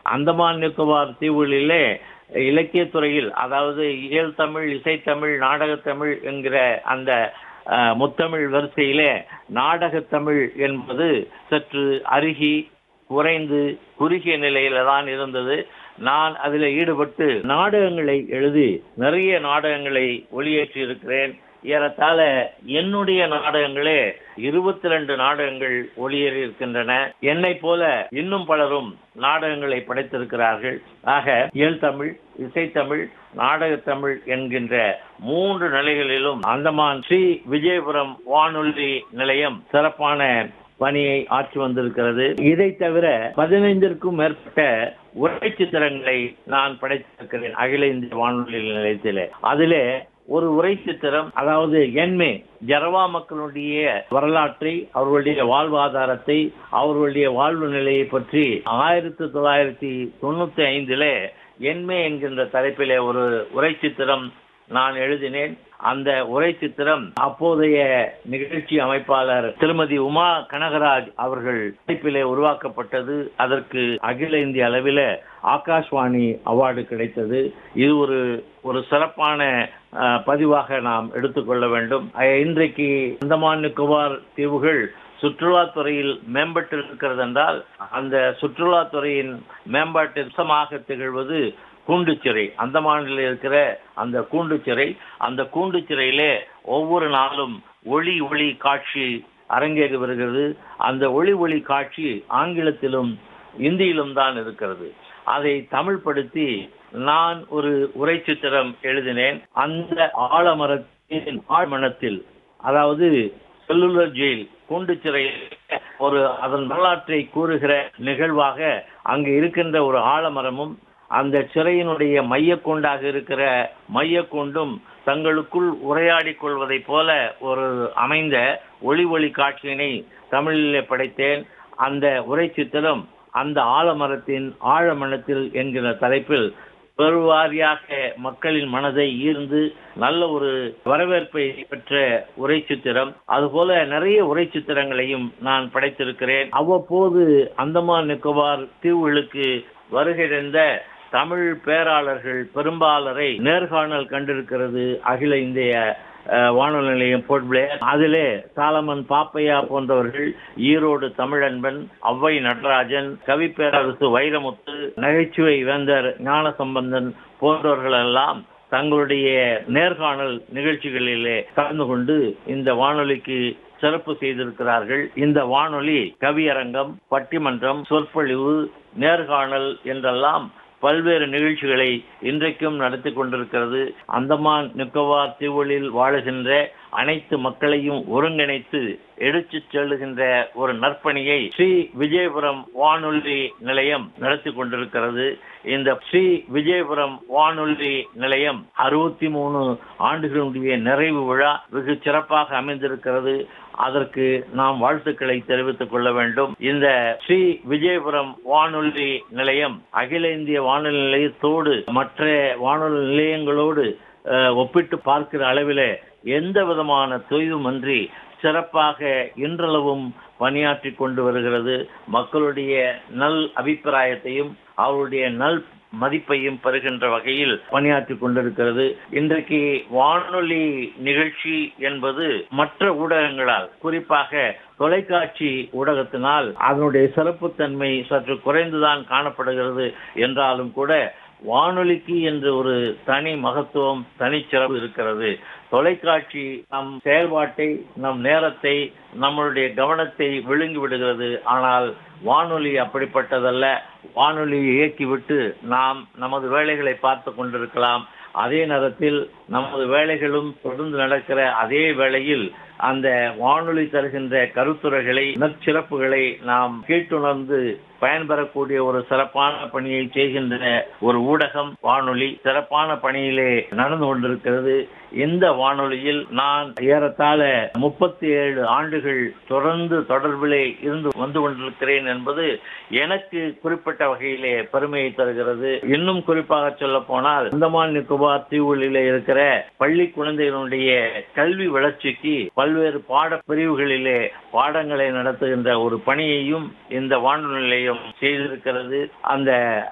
அந்தமான் நிக்கோபார் தீவுகளிலே இலக்கியத்துறையில் அதாவது இயல் தமிழ் இசைத்தமிழ் நாடகத்தமிழ் என்கிற அந்த அஹ், முத்தமிழ் வரிசையிலே நாடகத்தமிழ் என்பது சற்று அருகி குறைந்து குறுகிய நிலையில தான் இருந்தது நான் அதில் ஈடுபட்டு நாடகங்களை எழுதி நிறைய நாடகங்களை ஒளியேற்றி இருக்கிறேன் ஏறத்தாழ என்னுடைய நாடகங்களே இருபத்தி ரெண்டு நாடகங்கள் ஒளியேறி இருக்கின்றன என்னை போல இன்னும் பலரும் நாடகங்களை படைத்திருக்கிறார்கள் ஆக இயல் தமிழ் இசைத்தமிழ் நாடகத்தமிழ் என்கின்ற மூன்று நிலைகளிலும் அந்தமான் ஸ்ரீ விஜயபுரம் வானொலி நிலையம் சிறப்பான பணியை ஆற்றி வந்திருக்கிறது இதை தவிர பதினைந்திற்கும் மேற்பட்ட உரை சித்திரங்களை நான் படைத்திருக்கிறேன் அகில இந்திய வானொலி நிலையத்திலே அதிலே ஒரு உரை சித்திரம் அதாவது என்மே ஜரவா மக்களுடைய வரலாற்றை அவர்களுடைய வாழ்வாதாரத்தை அவர்களுடைய வாழ்வு நிலையை பற்றி ஆயிரத்தி தொள்ளாயிரத்தி தொண்ணூத்தி ஐந்திலே என்மே என்கின்ற தலைப்பிலே ஒரு உரை சித்திரம் நான் எழுதினேன் அந்த உரை சித்திரம் அப்போதைய நிகழ்ச்சி அமைப்பாளர் திருமதி உமா கனகராஜ் அவர்கள் தலைப்பிலே உருவாக்கப்பட்டது அதற்கு அகில இந்திய அளவில ஆகாஷ்வாணி அவார்டு கிடைத்தது இது ஒரு ஒரு சிறப்பான அஹ், பதிவாக நாம் எடுத்துக்கொள்ள வேண்டும் அஹ், இன்றைக்கு அந்தமான் நிக்கோபார் தீவுகள் சுற்றுலாத்துறையில் மேம்பட்டு இருக்கிறது என்றால் அந்த சுற்றுலாத்துறையின் மேம்பாட்டு அம்சமாக திகழ்வது கூண்டுச்சிறை அந்தமானில் இருக்கிற அந்த கூண்டுச்சிறை அந்த கூண்டுச்சிறையிலே ஒவ்வொரு நாளும் ஒளி ஒளி காட்சி அரங்கேறி வருகிறது அந்த ஒளி ஒளி காட்சி ஆங்கிலத்திலும் இந்தியிலும் தான் இருக்கிறது அதை தமிழ்படுத்தி நான் ஒரு உரை சித்திரம் எழுதினேன் அந்த ஆலமரத்தின் ஆழ்மனத்தில் அதாவது செல்லுலர் ஜெயில் கூண்டு சிறையில் ஒரு அதன் வரலாற்றை கூறுகிற நிகழ்வாக அங்கு இருக்கின்ற ஒரு ஆலமரமும் அந்த சிறையினுடைய மையக்கூண்டாக இருக்கிற மையக்கூண்டும் தங்களுக்குள் உரையாடிக் கொள்வதைப் போல ஒரு அமைந்த ஒளி ஒளி காட்சியினை தமிழிலே படைத்தேன் அந்த உரை சித்திரம் அந்த ஆலமரத்தின் ஆழமனத்தில் என்கிற தலைப்பில் பெருவாரியாக மக்களின் மனதை ஈர்ந்து நல்ல ஒரு வரவேற்பை பெற்ற உரை சித்திரம் அதுபோல நிறைய உரை சித்திரங்களையும் நான் படைத்திருக்கிறேன் அவ்வப்போது அந்தமான் நிக்கோபார் தீவுகளுக்கு வருகை தந்த தமிழ் பேராளர்கள் பெரும்பாலரை நேர்காணல் கண்டிருக்கிறது அகில இந்திய அஹ், வானொலி நிலையம் போர்ட் பிளேயர் அதிலே சாலமன் பாப்பையா போன்றவர்கள் ஈரோடு தமிழன்பன் ஔவை நடராஜன் கவி பேரரசு வைரமுத்து நகைச்சுவை வேந்தர் ஞானசம்பந்தன் போன்றவர்கள் எல்லாம் தங்களுடைய நேர்காணல் நிகழ்ச்சிகளிலே கலந்து கொண்டு இந்த வானொலிக்கு சிறப்பு செய்திருக்கிறார்கள் இந்த வானொலி கவியரங்கம் பட்டிமன்றம் சொற்பொழிவு நேர்காணல் என்றெல்லாம் பல்வேறு நிகழ்ச்சிகளை இன்றைக்கும் நடத்தி கொண்டிருக்கிறது அந்தமான் நிக்கோபார் தீவுகளில் வாழுகின்ற அனைத்து மக்களையும் ஒருங்கிணைத்து எடுத்துச் செல்லுகின்ற ஒரு நற்பணியை ஸ்ரீ விஜயபுரம் வானொலி நிலையம் நடத்தி கொண்டிருக்கிறது இந்த ஸ்ரீ விஜயபுரம் வானொலி நிலையம் அறுபத்தி மூணு ஆண்டுகளுடைய நிறைவு விழா வெகு சிறப்பாக அமைந்திருக்கிறது அதற்கு நாம் வாழ்த்துக்களை தெரிவித்துக் கொள்ள வேண்டும் இந்த ஸ்ரீ விஜயபுரம் வானொலி நிலையம் அகில இந்திய வானொலி நிலையத்தோடு மற்ற வானொலி நிலையங்களோடு அஹ், ஒப்பிட்டு பார்க்கிற அளவிலே எந்த விதமான தொய்வுமின்றி சிறப்பாக இன்றளவும் பணியாற்றி கொண்டு வருகிறது மக்களுடைய நல் அபிப்பிராயத்தையும் அவருடைய நல் மதிப்பையும் பெறுகின்ற வகையில் பணியாற்றி கொண்டிருக்கிறது இன்றைக்கு வானொலி நிகழ்ச்சி என்பது மற்ற ஊடகங்களால் குறிப்பாக தொலைக்காட்சி ஊடகத்தினால் அதனுடைய சிறப்புத்தன்மை சற்று குறைந்துதான் காணப்படுகிறது என்றாலும் கூட வானொலிக்கு என்று ஒரு தனி மகத்துவம் தனிச்சிறப்பு இருக்கிறது தொலைக்காட்சி நம் செயல்பாட்டை நம் நேரத்தை நம்மளுடைய கவனத்தை விழுங்கி விடுகிறது ஆனால் வானொலி அப்படிப்பட்டதல்ல வானொலியை இயக்கிவிட்டு நாம் நமது வேலைகளை பார்த்து கொண்டிருக்கலாம் அதே நேரத்தில் நமது வேலைகளும் தொடர்ந்து நடக்கிற அதே வேளையில் அந்த வானொலி தருகின்ற கருத்துரைகளை நற்சிறப்புகளை நாம் கேட்டுணர்ந்து பயன்பெறக்கூடிய ஒரு சிறப்பான பணியை செய்கின்ற ஒரு ஊடகம் வானொலி சிறப்பான பணியிலே நடந்து கொண்டிருக்கிறது இந்த வானொலியில் நான் ஏறத்தாழ முப்பத்தி ஏழு ஆண்டுகள் தொடர்ந்து தொடர்பிலே இருந்து வந்து கொண்டிருக்கிறேன் என்பது எனக்கு குறிப்பிட்ட வகையிலே பெருமையை தருகிறது இன்னும் குறிப்பாக சொல்ல போனால் அந்தமான் நிக்கோபார் தீவுகளிலே இருக்கிற பள்ளி குழந்தைகளுடைய கல்வி வளர்ச்சிக்கு பல்வேறு பாட பிரிவுகளிலே பாடங்களை நடத்துகின்ற ஒரு பணியையும் இந்த வானொலி நிலையம் செய்திருக்கிறது அந்த